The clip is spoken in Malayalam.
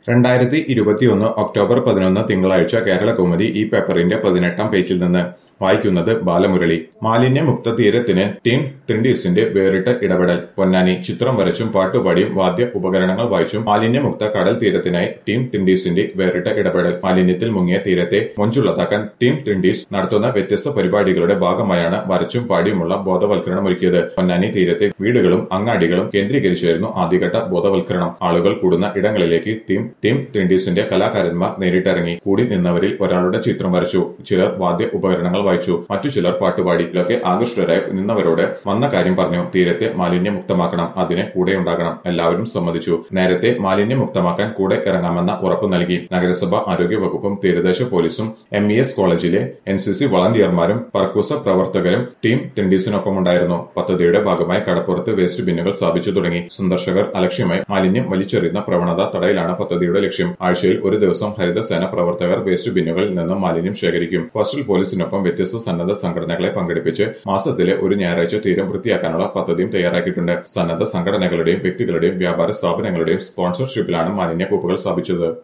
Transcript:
രണ്ടായിരത്തി ഇരുപത്തിയൊന്ന് ഒക്ടോബർ പതിനൊന്ന് തിങ്കളാഴ്ച കേരള കൗമുദി ഈ പേപ്പറിന്റെ പതിനെട്ടാം പേജിൽ നിന്ന് വായിക്കുന്നത് ബാലമുരളി മാലിന്യമുക്ത തീരത്തിന് ടീം ട്രിൻഡീസിന്റെ വേറിട്ട ഇടപെടൽ പൊന്നാനി ചിത്രം വരച്ചും പാട്ടുപാടിയും വാദ്യ ഉപകരണങ്ങൾ വായിച്ചും മാലിന്യമുക്ത കടൽ തീരത്തിനായി ടീം ട്രിൻഡീസിന്റെ വേറിട്ട ഇടപെടൽ മാലിന്യത്തിൽ മുങ്ങിയ തീരത്തെ മൊഞ്ചുള്ളതാക്കാൻ ടീം ട്രിൻഡീസ് നടത്തുന്ന വ്യത്യസ്ത പരിപാടികളുടെ ഭാഗമായാണ് വരച്ചും പാടിയുമുള്ള ബോധവൽക്കരണം ഒരുക്കിയത് പൊന്നാനി തീരത്തെ വീടുകളും അങ്ങാടികളും കേന്ദ്രീകരിച്ചായിരുന്നു ആദ്യഘട്ട ബോധവൽക്കരണം ആളുകൾ കൂടുന്ന ഇടങ്ങളിലേക്ക് ടീം ടീം ട്രിൻഡീസിന്റെ കലാകാരന്മാർ നേരിട്ടിറങ്ങി കൂടി നിന്നവരിൽ ഒരാളുടെ ചിത്രം വരച്ചു ചിലർ വാദ്യ ഉപകരണങ്ങൾ വായിച്ചു മറ്റു ചിലർ പാട്ടുപാടി ഇതിലൊക്കെ ആകൃഷ്ടരായി നിന്നവരോട് വന്ന കാര്യം പറഞ്ഞു തീരത്തെ മാലിന്യമുക്തമാക്കണം അതിന് കൂടെയുണ്ടാകണം എല്ലാവരും സമ്മതിച്ചു നേരത്തെ മാലിന്യമുക്തമാക്കാൻ കൂടെ ഇറങ്ങാമെന്ന ഉറപ്പ് നൽകി നഗരസഭ ആരോഗ്യ വകുപ്പും തീരദേശ പോലീസും എം ഇ എസ് കോളേജിലെ എൻ സി സി വളണ്ടിയർമാരും പറക്കൂസ പ്രവർത്തകരും ടീം തിണ്ടീസിനൊപ്പമുണ്ടായിരുന്നു പദ്ധതിയുടെ ഭാഗമായി കടപ്പുറത്ത് വേസ്റ്റ് ബിന്നുകൾ സ്ഥാപിച്ചു തുടങ്ങി സന്ദർശകർ അലക്ഷ്യമായി മാലിന്യം വലിച്ചെറിയുന്ന പ്രവണത തടയലാണ് പദ്ധതിയുടെ ലക്ഷ്യം ആഴ്ചയിൽ ഒരു ദിവസം ഹരിതസേന പ്രവർത്തകർ വേസ്റ്റ് ബിന്നുകളിൽ നിന്ന് മാലിന്യം ശേഖരിക്കും കോസ്റ്റൽ പോലീസിനൊപ്പം വ്യത്യസ്ത സന്നദ്ധ സംഘടനകളെ പങ്കെടുപ്പിച്ച് മാസത്തിലെ ഒരു ഞായറാഴ്ച തീരം വൃത്തിയാക്കാനുള്ള പദ്ധതിയും തയ്യാറാക്കിയിട്ടുണ്ട് സന്നദ്ധ സംഘടനകളുടെയും വ്യക്തികളുടെയും വ്യാപാര സ്ഥാപനങ്ങളുടെയും സ്പോൺസർഷിപ്പിലാണ് മാലിന്യ കൂപ്പുകൾ സ്ഥാപിച്ചത്